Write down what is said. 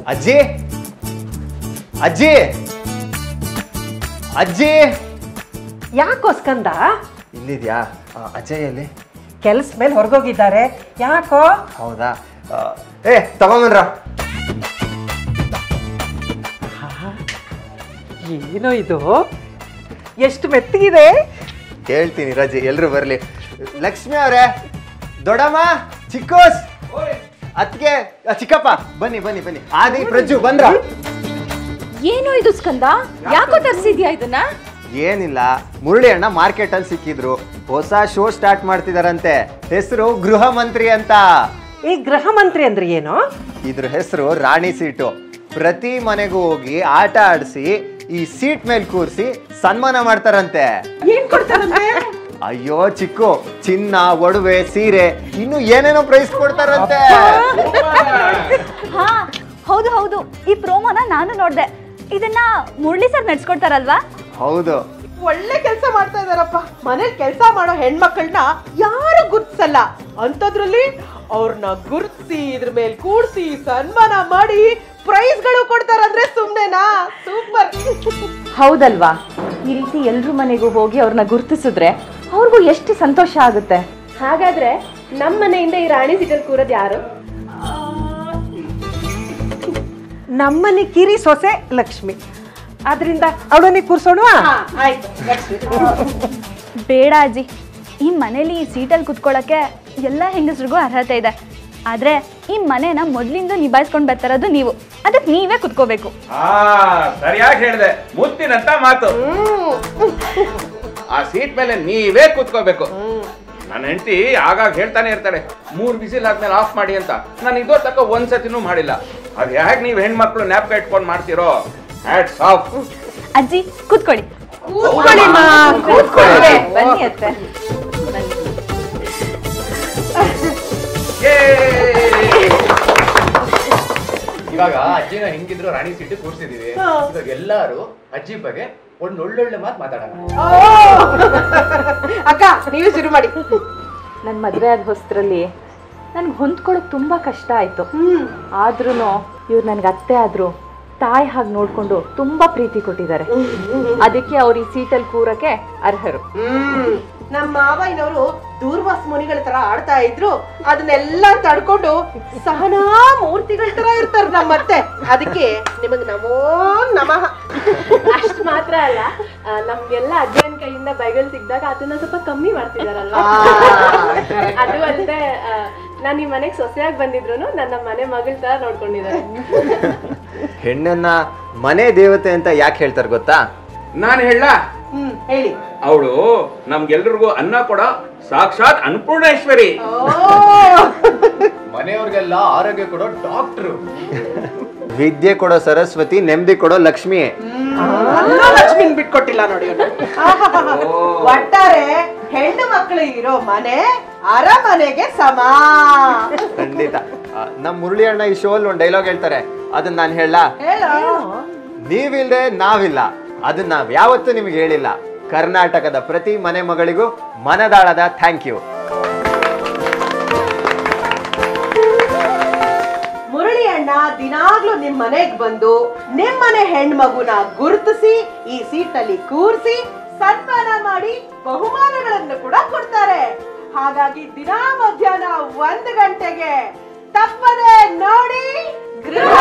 ಅಜ್ಜಿ ಅಜ್ಜಿ ಅಜ್ಜಿ ಯಾಕೋ ಸ್ಕಂದ ಇಲ್ಲಿದ್ಯಾ ಆ, ಅಜಯ್ ಎಲ್ಲಿ ಕೆಲ್ಸ ಮೇಲೆ ಹೊರಗೋಗಿದ್ದಾರೆ ಯಾಕೋ ಹೌದಾ ಆ, ಏ ತಗೊಂಬನ್ರ ಏನೋ ಇದು ಎಷ್ಟು ಮೆತ್ತಗಿದೆ ಹೇಳ್ತೀನಿ ರಜೆ ಎಲ್ರು ಬರ್ಲಿ ಲಕ್ಷ್ಮಿ ಅವರೇ ದೊಡ್ಡಮ್ಮ ಚಿಕ್ಕೋಸ್ ಅತ್ಗೆ ಆ, ಚಿಕ್ಕಪ್ಪ ಬನ್ನಿ ಬನ್ನಿ ಬನ್ನಿ ಆದಿ ಪ್ರಜ್ಜು ಬಂದ್ರ ಏನು ಇದು ಸ್ಕಂದ ಯಾಕೋ ತರ್ಸಿದ್ಯಾ ಇದನ್ನ ಏನಿಲ್ಲ ಮುರಳಿ ಅಣ್ಣ ಮಾರ್ಕೆಟ್ ಅಲ್ಲಿ ಸಿಕ್ಕಿದ್ರು ಹೊಸ ಶೋ ಸ್ಟಾರ್ಟ್ ಮಾಡ್ತಿದಾರಂತೆ ಹೆಸರು ಗೃಹ ಮಂತ್ರಿ ಅಂತ ಈ ಗೃಹ ಮಂತ್ರಿ ಅಂದ್ರೆ ಏನು ಇದ್ರ ಹೆಸರು ರಾಣಿ ಸೀಟು ಪ್ರತಿ ಮನೆಗೂ ಹೋಗಿ ಆಟ ಆಡಿಸಿ ಈ ಸೀಟ್ ಮೇಲೆ ಕೂರಿಸಿ ಸನ್ಮಾನ ಮಾಡ್ತಾರಂತೆ ಏನ್ ಕೊಡ್ತಾರಂತೆ ಅಯ್ಯೋ ಚಿಕ್ಕು ಚಿನ್ನ ಒಡವೆ ಸೀರೆ ಇನ್ನು ಏನೇನೋ ಪ್ರೈಸ್ ಕೊಡ್ತಾರಂತೆ ಹಾ ಹೌದು ಹೌದು ಈ ಪ್ರೋಮೋನ ನಾನು ನೋಡ್ದೆ ಇದನ್ನ ಮುರಳಿ ಸರ್ ನಡ್ಸ್ಕೊಡ್ತಾರಲ್ವಾ ಹೌದು ಒಳ್ಳೆ ಕೆಲಸ ಮಾಡ್ತಾ ಇದಾರಪ್ಪ ಮನೇಲಿ ಕೆಲಸ ಮಾಡೋ ಹೆಣ್ಮಕ್ಳನ್ನ ಯಾರು ಗುರ್ತಿಸಲ್ಲ ಅಂಥದ್ರಲ್ಲಿ ಅವ್ರನ್ನ ಗುರ್ತಿಸಿ ಇದ್ರ ಮೇಲೆ ಕೂಡ್ಸಿ ಸನ್ಮಾನ ಮಾಡಿ ಪ್ರೈಸ್ಗಳು ಕೊಡ್ತಾರಂದ್ರೆ ಸುಮ್ನೆನಾ ಸೂಪರ್ ಹೌದಲ್ವಾ ಈ ರೀತಿ ಎಲ್ರ ಮನೆಗೂ ಹೋಗಿ ಅವ್ರನ್ನ ಗುರ್ತಿಸಿದ್ರೆ ಅವ್ರಿಗೂ ಎಷ್ಟು ಸಂತೋಷ ಆಗುತ್ತೆ ಹಾಗಾದ್ರೆ ನಮ್ಮ ಮನೆಯಿಂದ ಈ ರಾಣಿ ಸೀಟಲ್ ಕೂರೋದು ಯಾರು ನಮ್ಮನೆ ಕಿರಿ ಸೊಸೆ ಲಕ್ಷ್ಮಿ ಆದ್ರಿಂದ ಅವಳನ್ನೇ ಕೂರ್ಸೋಣವಾ ಆಯ್ತು ಬೇಡ ಅಜ್ಜಿ ಈ ಮನೇಲಿ ಈ ಸೀಟಲ್ಲಿ ಕುತ್ಕೊಳ್ಳೋಕ್ಕೆ ಎಲ್ಲ ಹೆಂಗಸ್ರಿಗೂ ಅರ್ಹತೆ ಇದೆ ಆದ್ರೆ ಈ ಮನೇನ ಮೊದ್ಲಿಂದ ನಿಭಾಯಿಸ್ಕೊಂಡು ಬರ್ತಾರದು ನೀವು ಅದಕ್ಕೆ ನೀವೇ ಕುತ್ಕೋಬೇಕು ಆ ಸರಿಯಾಗಿ ಹೇಳಿದೆ ಮುತ್ತಿನಂತ ಮಾತು ಆ ಸೀಟ್ ಮೇಲೆ ನೀವೇ ಕೂತ್ಕೋಬೇಕು ನನ್ನ ಹೆಂಡತಿ ಆಗಾಗ ಹೇಳ್ತಾನೆ ಇರ್ತಾಳೆ ಮೂರ್ ಬಿಸಿಲ್ ಆದ್ಮೇಲೆ ಆಫ್ ಮಾಡಿ ಅಂತ ನಾನು ಇದೋ ತಕ್ಕ ಒಂದ್ಸತಿನೂ ಮಾಡಿಲ್ಲ ಅದ್ ಹೇಗ್ ನೀವ್ ಹೆಣ್ಮಕ್ಳು ನ್ಯಾಪ್ಕ ಇಟ್ಕೊಂಡು ಮಾಡ್ತಿರೋ ಹ್ಯಾಟ್ಸ್ ಆಫ್ ಅಜ್ಜಿ ಕೂತ್ಕೊಳ್ಳಿ ಬನ್ನಿ ಅತ್ತೆ ಇವಾಗ ಅಜ್ಜಿನ ಹೆಂಗಿದ್ರು ರಾಣಿ ಸೀಟು ಕೂರ್ಸಿದೀವಿ ಇವಾಗ ಎಲ್ಲಾರು ಅಜ್ಜಿ ಬಗ್ಗೆ ಒಂದ್ ಒಳ್ಳೊಳ್ಳೆ ಮಾತು ಮಾತಾಡೋಣ ಅಕ್ಕ ನೀವು ಶುರು ಮಾಡಿ ನನ್ನ ಮದುವೆ ಆದ ಹೊಸದ್ರಲ್ಲಿ ನನ್ಗೆ ಹೊಂದ್ಕೊಳಕ್ ತುಂಬಾ ಕಷ್ಟ ಆಯ್ತು ಆದ್ರೂ ಇವ್ರು ನನ್ಗೆ ಅತ್ತೆ ಆದ್ರು ತಾಯಿ ಹಾಗೆ ನೋಡ್ಕೊಂಡು ತುಂಬಾ ಪ್ರೀತಿ ಕೊಟ್ಟಿದ್ದಾರೆ ಅದಕ್ಕೆ ಅವ್ರು ಈ ಸೀಟಲ್ಲಿ ಕೂರಕ್ಕೆ ಅರ್ಹರು ಹ್ಮ್ ನಮ್ಮ ಮಾವಯ್ಯನವರು ದೂರ್ವಾಸ ಮುನಿಗಳ ತರ ಆಡ್ತಾ ಇದ್ರು ಅದನ್ನೆಲ್ಲ ತಡ್ಕೊಂಡು ಸಹನಾ ಮೂರ್ತಿಗಳ ತರ ಇರ್ತಾರ ನಮ್ಮತ್ತೆ ಅದಕ್ಕೆ ನಿಮಗ್ ನಮೋ ನಮಃ ಅಷ್ಟ್ ಮಾತ್ರ ಅಲ್ಲ ಆ, ನಮ್ಗೆಲ್ಲ ಅಜ್ಜನ ಕೈಯಿಂದ ಬೈಗಳು ಸಿಕ್ಕಿದಾಗ ಅದನ್ನ ಸ್ವಲ್ಪ ಕಮ್ಮಿ ಮಾಡ್ತಿದಾರಲ್ಲ ಅದು ಅಲ್ಲದೆ ನಾನು ಈ ಮನೆಗೆ ಸೊಸೆಯಾಗಿ ಬಂದಿದ್ರು ನನ್ನ ಮನೆ ಮಗಳ ತರ ನೋಡ್ಕೊಂಡಿದ್ದಾರೆ ಹೆಣ್ಣನ್ನ ಮನೆ ದೇವತೆ ಅಂತ ಯಾಕೆ ಹೇಳ್ತಾರೆ ಗೊತ್ತಾ ನಾನು ಹೇಳ ಹ್ಮ್ ಹೇಳಿ ಅವಳು ನಮ್ಗೆಲ್ರಿಗೂ ಅನ್ನ ಕೊಡ ಸಾಕ್ಷಾತ್ ಅನ್ನಪೂರ್ಣೇಶ್ವರಿ ಮನೆಯವ್ರಿಗೆಲ್ಲ ಆರೋಗ್ಯ ಕೊಡೋ ಡಾಕ್ಟ್ರು ವಿದ್ಯೆ ಕೊಡೋ ಸರಸ್ವತಿ ನೆಮ್ಮದಿ ಕೊಡೋ ಲಕ್ಷ್ಮಿ ಅಲ್ಲೂ ಲಕ್ಷ್ಮಿನ್ ಬಿಟ್ಕೊಟ್ಟಿಲ್ಲ ನೋಡಿ ಅವ್ನು. ಒಟ್ಟಾರೆ ಹೆಣ್ಣು ಮಕ್ಕಳು ಇರೋ ಮನೆ ಅರಮನೆಗೆ ಸಮ ಖಂಡಿತ ಆ, ನಮ್ ಮುರಳಿ ಅಣ್ಣ ಈ ಶೋ ಅಲ್ಲಿ ಒಂದು ಡೈಲಾಗ್ ಹೇಳ್ತಾರೆ ಅದನ್ನ ನಾನು ಹೇಳ ಹೇಳು ನೀವಿಲ್ದೆ ನಾವಿಲ್ಲ ಅದನ್ನ ನಾವ್ ಯಾವತ್ತೂ ನಿಮ್ಗೆ ಹೇಳಿಲ್ಲ ಕರ್ನಾಟಕದ ಪ್ರತಿ ಮನೆ ಮಗಳಿಗೂ ಮನದಾಳದ ಥ್ಯಾಂಕ್ ಯು ಮುರಳಿ ಅಣ್ಣ ದಿನಾಗ್ಲೂ ನಿಮ್ ಮನೆಗ್ ಬಂದು ನಿಮ್ಮನೆ ಹೆಣ್ಮಗುನ ಗುರುತಿಸಿ ಈ ಸೀಟಲ್ಲಿ ಕೂರಿಸಿ ಸನ್ಮಾನ ಮಾಡಿ ಬಹುಮಾನಗಳನ್ನು ಕೂಡ ಕೊಡ್ತಾರೆ ಹಾಗಾಗಿ ದಿನಾ ಮಧ್ಯಾಹ್ನ ಒಂದು ಗಂಟೆಗೆ ತಪ್ಪದೆ ನೋಡಿ ಗೃಹ